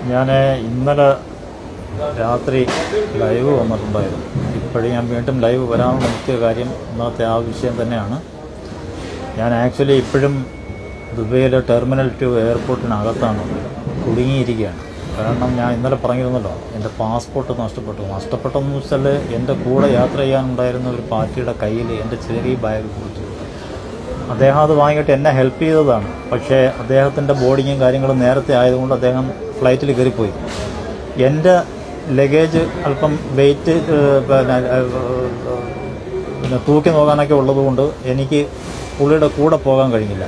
ഞാൻ ഇന്നലെ രാത്രി ലൈവ് വന്നിട്ടുണ്ടായിരുന്നു ഇപ്പോഴും ഞാൻ വീണ്ടും ലൈവ് വരാനുള്ള മുഖ്യ കാര്യം ഇന്നത്തെ ആ വിഷയം തന്നെയാണ് ഞാൻ ആക്ച്വലി ഇപ്പോഴും ദുബൈയിലെ ടെർമിനൽ ടു എയർപോർട്ടിനകത്താണ് കുടുങ്ങിയിരിക്കുകയാണ് കാരണം ഞാൻ ഇന്നലെ പറഞ്ഞിരുന്നല്ലോ എൻ്റെ പാസ്പോർട്ട് നഷ്ടപ്പെട്ടു നഷ്ടപ്പെട്ടെന്ന് വെച്ചാൽ എൻ്റെ കൂടെ യാത്ര ചെയ്യാനുണ്ടായിരുന്ന ഒരു പാർട്ടിയുടെ കയ്യിൽ എൻ്റെ ചെറിയ ബാഗ് കൊടുത്തു അദ്ദേഹം അത് വാങ്ങിയിട്ട് എന്നെ ഹെൽപ്പ് ചെയ്തതാണ് പക്ഷേ അദ്ദേഹത്തിൻ്റെ ബോർഡിങ്ങും കാര്യങ്ങളും നേരത്തെ ആയതുകൊണ്ട് അദ്ദേഹം ഫ്ലൈറ്റിൽ കയറിപ്പോയി എൻ്റെ ലഗേജ് അല്പം വെയിറ്റ് പിന്നെ ഏഹ്, പിന്നെ തൂക്കി നോക്കാനൊക്കെ ഉള്ളതുകൊണ്ട് എനിക്ക് പുള്ളിയുടെ കൂടെ പോകാൻ കഴിഞ്ഞില്ല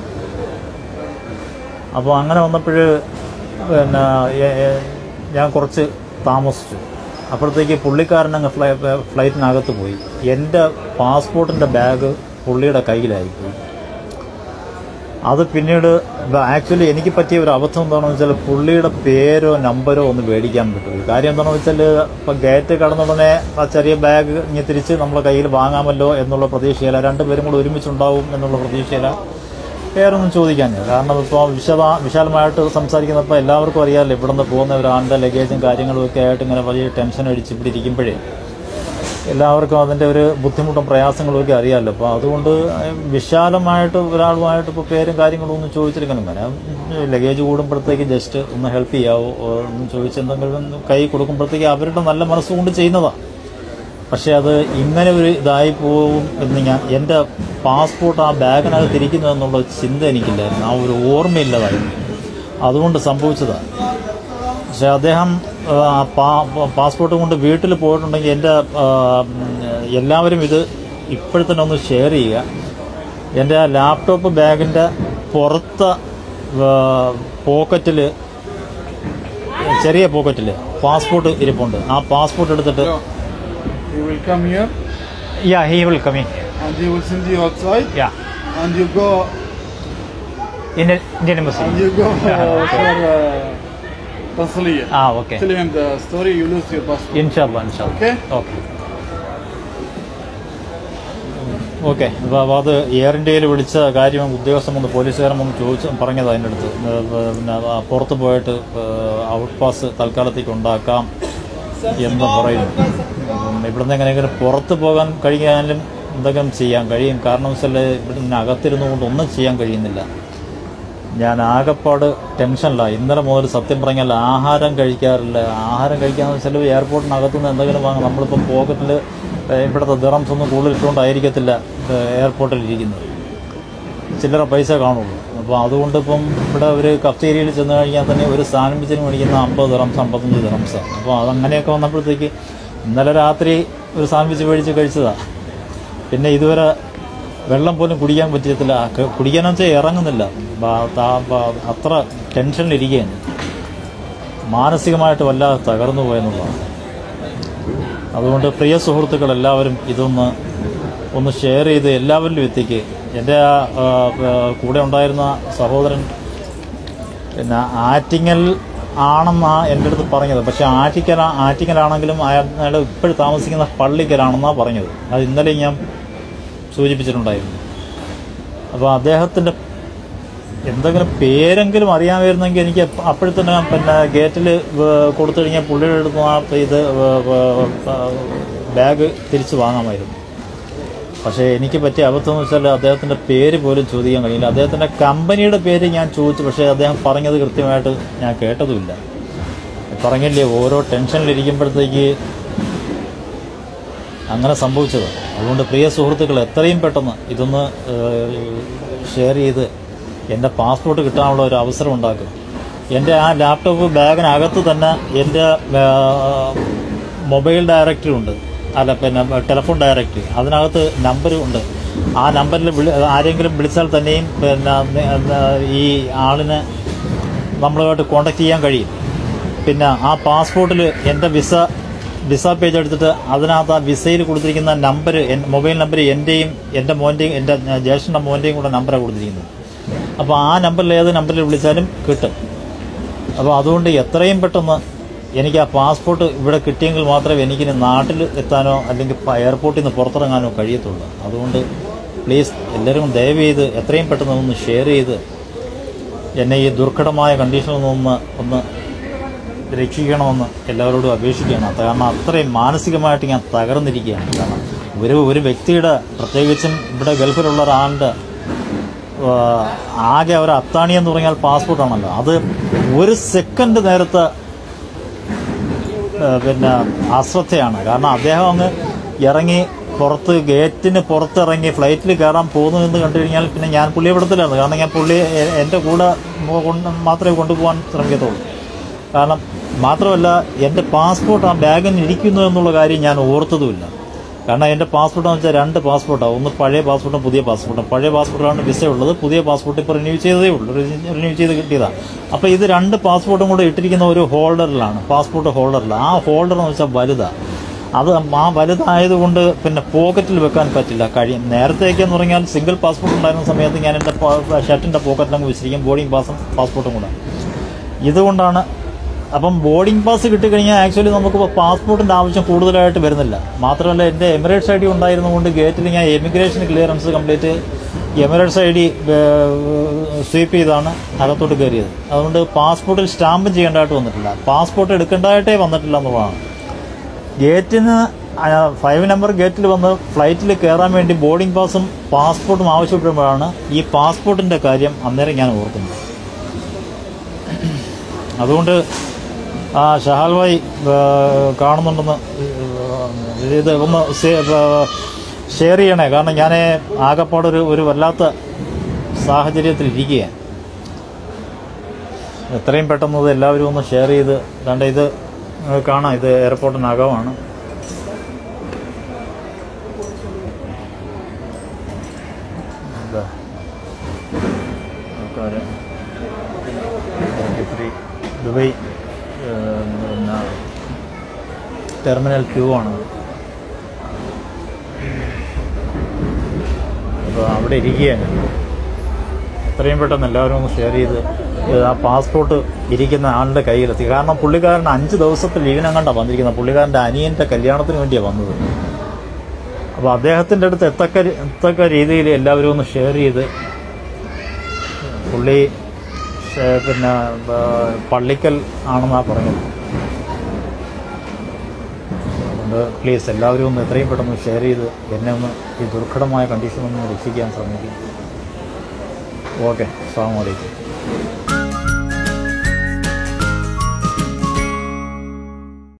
അപ്പോൾ അങ്ങനെ വന്നപ്പോൾ പിന്നെ എ- എ- ഞാൻ കുറച്ച് താമസിച്ചു അപ്പോഴത്തേക്ക് പുള്ളിക്കാരൻ അങ്ങ് ഫ്ലൈ ഫ്ലൈറ്റിനകത്ത് പോയി എൻ്റെ പാസ്പോർട്ടിൻ്റെ ബാഗ് പുള്ളിയുടെ കയ്യിലായിപ്പോയി അത് പിന്നീട് ആക്ച്വലി എനിക്ക് പറ്റിയ ഒരു അബദ്ധം എന്താണെന്ന് വെച്ചാൽ പുള്ളിയുടെ പേരോ നമ്പരോ ഒന്ന് മേടിക്കാൻ പറ്റുള്ളൂ കാര്യം എന്താണെന്ന് വെച്ചാൽ ഇപ്പം ഗേറ്റ് കടന്നുടനെ ആ ചെറിയ ബാഗ് ഇനി തിരിച്ച് നമ്മളെ കയ്യിൽ വാങ്ങാമല്ലോ എന്നുള്ള പ്രതീക്ഷയില്ല രണ്ടുപേരും കൂടെ ഒരുമിച്ചുണ്ടാവും എന്നുള്ള പ്രതീക്ഷയില്ല പേരൊന്നും ചോദിക്കാനില്ല കാരണം ഇപ്പോൾ വിശദ വിശാലമായിട്ട് സംസാരിക്കുന്നപ്പോൾ എല്ലാവർക്കും അറിയാമല്ലോ ഇവിടെ നിന്ന് പോകുന്ന ഒരാളുടെ ലഗേജും കാര്യങ്ങളും ഒക്കെ ആയിട്ട് ഇങ്ങനെ വലിയ ടെൻഷൻ അടിച്ച് ഇവിടെ ഇരിക്കുമ്പോഴേ എല്ലാവർക്കും അതിൻ്റെ ഒരു ബുദ്ധിമുട്ടും പ്രയാസങ്ങളും ഒക്കെ അറിയാമല്ലോ അപ്പോൾ അതുകൊണ്ട് വിശാലമായിട്ട് ഒരാളുമായിട്ട് ഇപ്പോൾ പേരും കാര്യങ്ങളും ഒന്നും ചോദിച്ചിരിക്കണം ഇങ്ങനെ ലഗേജ് കൂടുമ്പോഴത്തേക്ക് ജസ്റ്റ് ഒന്ന് ഹെൽപ്പ് ചെയ്യാവോ ഒന്ന് ചോദിച്ച് എന്തെങ്കിലും കൈ കൊടുക്കുമ്പോഴത്തേക്ക് അവരുടെ നല്ല മനസ്സുകൊണ്ട് ചെയ്യുന്നതാണ് പക്ഷേ അത് ഇങ്ങനെ ഒരു ഇതായി പോവും എന്ന് ഞാൻ എൻ്റെ പാസ്പോർട്ട് ആ ബാഗിനകത്ത് ഇരിക്കുന്നു എന്നുള്ള ചിന്ത എനിക്കില്ലായിരുന്നു ആ ഒരു ഓർമ്മയില്ലതായിരുന്നു അതുകൊണ്ട് സംഭവിച്ചതാണ് പക്ഷെ അദ്ദേഹം ആ, പാ- പാസ്പോർട്ട് കൊണ്ട് വീട്ടിൽ പോയിട്ടുണ്ടെങ്കിൽ എൻ്റെ ആ, എല്ലാവരും ഇത് ഇപ്പോഴത്തന്നെ ഒന്ന് ഷെയർ ചെയ്യുക എൻ്റെ ആ ലാപ്ടോപ്പ് ബാഗിൻ്റെ പുറത്ത് പോക്കറ്റിൽ ചെറിയ പോക്കറ്റിൽ പാസ്പോർട്ട് ഇരിപ്പുണ്ട് ആ പാസ്പോർട്ട് എടുത്തിട്ട് He will come here yeah he will coming and he will send you outside yeah and you go Indian Indian embassy and you go uh, for uh, Tanzania. ആ okay Tell him the story, you lose your passport. ഇൻഷാല്ല ഇൻഷാല്ല Okay? Okay okay അപ്പോൾ അത് air ഇന്ത്യയിൽ വിളിച്ച കാര്യം ഉദ്യോഗസ്ഥൻ വന്ന് പോലീസുകാരൻ വന്ന് ചോദിച്ചു പറഞ്ഞത് അതിൻ്റെ അടുത്ത് ഏഹ് പിന്നെ ആ പുറത്ത് പോയിട്ട് ഔട്ട് പാസ് തൽക്കാലത്തേക്ക് ഉണ്ടാക്കാം എന്ന് പറയുന്നു ഉം, ഇവിടുന്ന് എങ്ങനെയെങ്കിലും പുറത്ത് പോകാൻ കഴിയാനും എന്തെങ്കിലും ചെയ്യാൻ കഴിയും കാരണം വെച്ചാൽ ഇവിടെ അകത്തിരുന്നു കൊണ്ട് ഒന്നും ചെയ്യാൻ കഴിയുന്നില്ല ഞാൻ ആകെപ്പാട് ടെൻഷനില്ല ഇന്നലെ മുതൽ സത്യം പറഞ്ഞാൽ ആഹാരം കഴിക്കാറില്ല ആഹാരം കഴിക്കാന്ന് വെച്ചാൽ എയർപോർട്ടിനകത്തു നിന്ന് എന്തെങ്കിലും വാങ്ങാം നമ്മളിപ്പം പോക്കറ്റിൽ ഇവിടുത്തെ ദിറംസ് ഒന്നും കൂടുതൽ ഇട്ടുകൊണ്ടായിരിക്കത്തില്ല എയർപോർട്ടിൽ ഇരിക്കുന്നത് ചില്ലറ പൈസ കാണുള്ളൂ അപ്പോൾ അതുകൊണ്ട് ഇപ്പം ഇവിടെ ഒരു കഫ്റ്റേരിയയിൽ ചെന്ന് കഴിഞ്ഞാൽ തന്നെ ഒരു സാൻഡ്വിച്ചിന് മേടിക്കുന്ന അമ്പത് ദിറംസ് അമ്പത്തഞ്ച് ദിറംസാണ് അപ്പോൾ അതങ്ങനെയൊക്കെ വന്നപ്പോഴത്തേക്ക് ഇന്നലെ രാത്രി ഒരു സാൻഡ്വിച്ച് മേടിച്ച് കഴിച്ചതാണ് പിന്നെ ഇതുവരെ വെള്ളം പോലും കുടിക്കാൻ പറ്റത്തില്ല ക- കുടിക്കാന്ന് വെച്ചാൽ ഇറങ്ങുന്നില്ല ബ- താ- ബ- അത്ര ടെൻഷനിലിരിക്കുകയാണ് മാനസികമായിട്ട് വല്ലാതെ തകർന്നു പോയെന്നുള്ളതാണ് അതുകൊണ്ട് പ്രിയ സുഹൃത്തുക്കൾ എല്ലാവരും ഇതൊന്ന് ഒന്ന് ഷെയർ ചെയ്ത് എല്ലാവരിലും എത്തിക്ക് എൻ്റെ ആ ആ, ആ, കൂടെ ഉണ്ടായിരുന്ന സഹോദരൻ പിന്നെ ആറ്റിങ്ങൽ ആണെന്നാ എൻ്റെ അടുത്ത് പറഞ്ഞത് പക്ഷെ ആറ്റിക്കൽ ആറ്റിങ്ങലാണെങ്കിലും അയാൾ ഇപ്പോഴും താമസിക്കുന്ന പള്ളിക്കലാണെന്നാണ് പറഞ്ഞത് അത് ഇന്നലെ ഞാൻ സൂചിപ്പിച്ചിട്ടുണ്ടായിരുന്നു അപ്പോൾ അദ്ദേഹത്തിൻ്റെ എന്തെങ്കിലും പേരെങ്കിലും അറിയാമായിരുന്നെങ്കിൽ എനിക്ക് അപ്പ- അപ്പോഴത്തന്നെ പിന്നെ ഗേറ്റിൽ കൊടുത്തു കഴിഞ്ഞാൽ പുള്ളിയുടെ അടുത്ത് ആ ഇത് വ- വ- ബാഗ് തിരിച്ച് വാങ്ങാമായിരുന്നു പക്ഷേ എനിക്ക് പറ്റിയ അബദ്ധം എന്ന് വെച്ചാൽ അദ്ദേഹത്തിൻ്റെ പേര് പോലും ചോദിക്കാൻ കഴിയില്ല അദ്ദേഹത്തിൻ്റെ കമ്പനിയുടെ പേര് ഞാൻ ചോദിച്ചു പക്ഷേ അദ്ദേഹം പറഞ്ഞത് കൃത്യമായിട്ട് ഞാൻ കേട്ടതുമില്ല പറഞ്ഞില്ലേ ഓരോ ടെൻഷനിലിരിക്കുമ്പോഴത്തേക്ക് അങ്ങനെ സംഭവിച്ചത് അതുകൊണ്ട് പ്രിയ സുഹൃത്തുക്കൾ എത്രയും പെട്ടെന്ന് ഇതൊന്ന് ഷെയർ ചെയ്ത് എൻ്റെ പാസ്പോർട്ട് കിട്ടാനുള്ള ഒരു അവസരം ഉണ്ടാക്കും എൻ്റെ ആ ലാപ്ടോപ്പ് ബാഗിനകത്ത് തന്നെ എൻ്റെ ആ, മൊബൈൽ ഡയറക്ടറി ഉണ്ട് അല്ല പിന്നെ ടെലിഫോൺ ഡയറക്ടറി അതിനകത്ത് നമ്പരും ഉണ്ട് ആ നമ്പറിൽ വിളി ആരെങ്കിലും വിളിച്ചാൽ തന്നെയും പിന്നെ ഈ ആളിനെ നമ്മളുമായിട്ട് കോണ്ടാക്ട് ചെയ്യാൻ കഴിയും പിന്നെ ആ പാസ്പോർട്ടിൽ എൻ്റെ വിസ വിസ പേജ് എടുത്തിട്ട് അതിനകത്ത് ആ വിസയിൽ കൊടുത്തിരിക്കുന്ന നമ്പർ മൊബൈൽ നമ്പർ എൻ്റെയും എൻ്റെ മോൻ്റെയും എൻ്റെ ജ്യേഷ്ഠൻ്റെ മോൻ്റെയും കൂടെ നമ്പറാണ് കൊടുത്തിരിക്കുന്നത് അപ്പോൾ ആ നമ്പറിൽ ഏത് നമ്പറിൽ വിളിച്ചാലും കിട്ടും അപ്പോൾ അതുകൊണ്ട് എത്രയും പെട്ടെന്ന് എനിക്ക് ആ പാസ്പോർട്ട് ഇവിടെ കിട്ടിയെങ്കിൽ മാത്രമേ എനിക്കിനി നാട്ടിൽ എത്താനോ അല്ലെങ്കിൽ പ- എയർപോർട്ടിൽ നിന്ന് പുറത്തിറങ്ങാനോ കഴിയത്തുള്ളൂ അതുകൊണ്ട് പ്ലീസ് എല്ലാവരും ദയവ് ചെയ്ത് എത്രയും പെട്ടെന്ന് ഒന്ന് ഷെയർ ചെയ്ത് എന്നെ ഈ ദുർഘടമായ കണ്ടീഷനിൽ നിന്ന് ഒന്ന് രക്ഷിക്കണമെന്ന് എല്ലാവരോടും അപേക്ഷിക്കുകയാണ് അത് കാരണം അത്രയും മാനസികമായിട്ട് ഞാൻ തകർന്നിരിക്കുകയാണ് കാരണം ഒരു ഒരു വ്യക്തിയുടെ പ്രത്യേകിച്ചും ഇവിടെ ഗൾഫിലുള്ള ഒരാളുടെ ആ, ആകെ ഒരു അത്താണി എന്ന് പറഞ്ഞാൽ പാസ്പോർട്ടാണല്ലോ അത് ഒരു സെക്കൻഡ് നേരത്തെ ആ, പിന്നെ അശ്രദ്ധയാണ് കാരണം അദ്ദേഹം അങ്ങ് ഇറങ്ങി പുറത്ത് ഗേറ്റിന് പുറത്തിറങ്ങി ഫ്ലൈറ്റിൽ കയറാൻ പോകുന്നു എന്ന് കണ്ടു കഴിഞ്ഞാൽ പിന്നെ ഞാൻ പുള്ളിയെ വിടത്തില്ലായിരുന്നു കാരണം ഞാൻ പുള്ളി എൻ്റെ കൂടെ മോ- കൊണ്ട് മാത്രമേ കൊണ്ടുപോകാൻ ശ്രമിക്കത്തുള്ളൂ കാരണം മാത്രമല്ല എൻ്റെ പാസ്പോർട്ട് ആ ബാഗിൽ ഇരിക്കുന്നു എന്നുള്ള കാര്യം ഞാൻ ഓർത്തതുമില്ല കാരണം എൻ്റെ പാസ്പോർട്ട് എന്ന് വെച്ചാൽ രണ്ട് പാസ്പോർട്ടാണ് ഒന്ന് പഴയ പാസ്പോർട്ടും പുതിയ പാസ്പോർട്ടും പഴയ പാസ്പോർട്ടാണ് വിസ ഉള്ളത് പുതിയ പാസ്പോർട്ട് ഇപ്പോൾ റിന്യൂ ചെയ്തതേ ഉള്ളൂ റിന്യൂ ചെയ്ത് കിട്ടിയതാണ് അപ്പോൾ ഇത് രണ്ട് പാസ്പോർട്ടും കൂടെ ഇട്ടിരിക്കുന്ന ഒരു ഹോൾഡറിലാണ് പാസ്പോർട്ട് ഹോൾഡറിൽ ആ ഹോൾഡർ എന്ന് വെച്ചാൽ വലുതാണ് അത് ആ വലുതായതുകൊണ്ട് പിന്നെ പോക്കറ്റിൽ വെക്കാൻ പറ്റില്ല കഴിയും നേരത്തേക്ക് എന്ന് പറഞ്ഞാൽ സിംഗിൾ പാസ്പോർട്ട് ഉണ്ടായിരുന്ന സമയത്ത് ഞാൻ എൻ്റെ ഷർട്ടിൻ്റെ പോക്കറ്റിലങ്ങ് വെച്ചിരിക്കും ബോർഡിംഗ് പാസും പാസ്പോർട്ടും കൂടെ ഇതുകൊണ്ടാണ് അപ്പം ബോർഡിംഗ് പാസ് കിട്ടിക്കഴിഞ്ഞാൽ ആക്ച്വലി നമുക്കിപ്പോൾ പാസ്പോർട്ടിൻ്റെ ആവശ്യം കൂടുതലായിട്ട് വരുന്നില്ല മാത്രമല്ല എൻ്റെ എമിറേറ്റ്സ് ഐ ഡി ഉണ്ടായിരുന്നതുകൊണ്ട് ഗേറ്റിൽ ഞാൻ emigration clearance complete Emirates I D swipe ചെയ്താണ് അകത്തോട്ട് കയറിയത് അതുകൊണ്ട് പാസ്പോർട്ടിൽ സ്റ്റാമ്പും ചെയ്യേണ്ടതായിട്ട് വന്നിട്ടില്ല പാസ്പോർട്ട് എടുക്കേണ്ടതായിട്ടേ വന്നിട്ടില്ല എന്നുള്ളതാണ് ഗേറ്റിന് ആ, ഫൈവ് നമ്പർ ഗേറ്റിൽ വന്ന് ഫ്ലൈറ്റിൽ കയറാൻ വേണ്ടി ബോർഡിംഗ് പാസും പാസ്പോർട്ടും ആവശ്യപ്പെടുമ്പോഴാണ് ഈ പാസ്പോർട്ടിൻ്റെ കാര്യം അന്നേരം ഞാൻ ഓർക്കുന്നത് അതുകൊണ്ട് ആ ഷഹാൽ ഭായി ആ, കാണുന്നുണ്ടെന്ന് ഇത് ഒന്ന് സെ- ആ, ഷെയർ ചെയ്യണേ കാരണം ഞാൻ ആകെപ്പാടൊരു ഒരു വല്ലാത്ത സാഹചര്യത്തിൽ ഇരിക്കുകയാണ് എത്രയും പെട്ടെന്ന് ഇത് എല്ലാവരും ഒന്ന് ഷെയർ ചെയ്ത് കണ്ട ഇത് നിങ്ങൾക്ക് കാണാം ഇത് എയർപോർട്ടിനകമാണ് എന്താ ആൾക്കാര് ഫ്രീ ദുബൈ ഏഹ്, പിന്നെ ടെർമിനൽ ക്യൂ ആണ് അപ്പോൾ അവിടെ ഇരിക്കുകയാണ് എത്രയും പെട്ടെന്ന് എല്ലാവരും ഒന്ന് ഷെയർ ചെയ്ത് ഇത് ആ പാസ്പോർട്ട് ഇരിക്കുന്ന ആളുടെ കയ്യിലെത്തി കാരണം പുള്ളിക്കാരൻ അഞ്ച് ദിവസത്തെ ലീവിനെങ്ങാണ്ടാണ് വന്നിരിക്കുന്നത് പുള്ളിക്കാരൻ്റെ അനിയൻ്റെ കല്യാണത്തിന് വേണ്ടിയാണ് വന്നത് അപ്പോൾ അദ്ദേഹത്തിൻ്റെ അടുത്ത് എത്തക്ക എത്തക്ക രീതിയിൽ എല്ലാവരും ഒന്ന് ഷെയർ ചെയ്ത് പുള്ളി ഏഹ്, പിന്നെ ആ, പള്ളിക്കൽ ആണെന്നാണ് പറഞ്ഞത് അതുകൊണ്ട് പ്ലീസ് എല്ലാവരും ഒന്ന് എത്രയും പെട്ടെന്ന് ഷെയർ ചെയ്ത് എന്നെ ഒന്ന് ഈ ദുർഘടമായ കണ്ടീഷൻ ഒന്ന് രക്ഷിക്കാൻ ശ്രമിക്കും ഓക്കെ അസ്സാം വലൈക്കും